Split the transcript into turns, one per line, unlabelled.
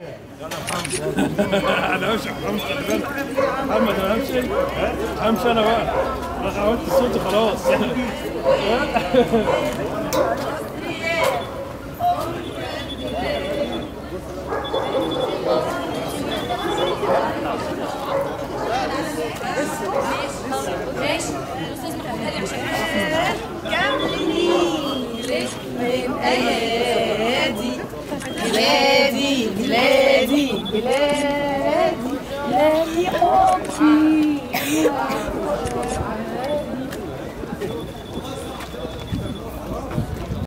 انا همشي همشي خلي بالك محمد انا همشي همشي انا بقى انا عملت صوتي خلاص
ليش؟ الاستاذ محمد كملي ليش؟ من ايادي بلادي بلادي بلادي بلادي حبي